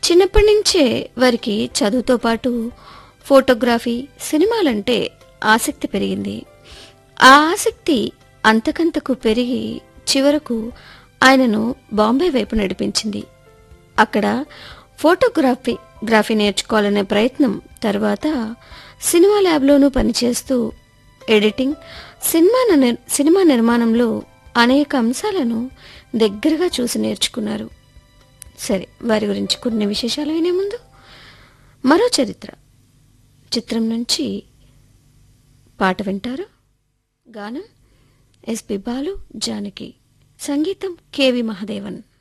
చిన్నప్పటి నుంచే వారికి చదువుతో పాటు ఫోటోగ్రఫీ సినిమాలంటే ఆసక్తి పెరిగింది ఆ ఆసక్తి అంతకంతకు పెరిగి చివరకు ఆయనను బాంబే వైపు నడిపించింది అక్కడ ఫోటోగ్రఫీ గ్రఫీ నేర్చుకోవాలనే ప్రయత్నం తర్వాత సినిమా ల్యాబ్లోనూ పనిచేస్తూ ఎడిటింగ్ సినిమా నిర్- సినిమా నిర్మాణంలో అనేక అంశాలను దగ్గరగా చూసి నేర్చుకున్నారు సరే వారి గురించి కొన్ని విశేషాలు వినే ముందు మరో చరిత్ర చిత్రం నుంచి పాట వింటారు గానం ఎస్పి బాలు జానకి సంగీతం కెవి మహదేవన్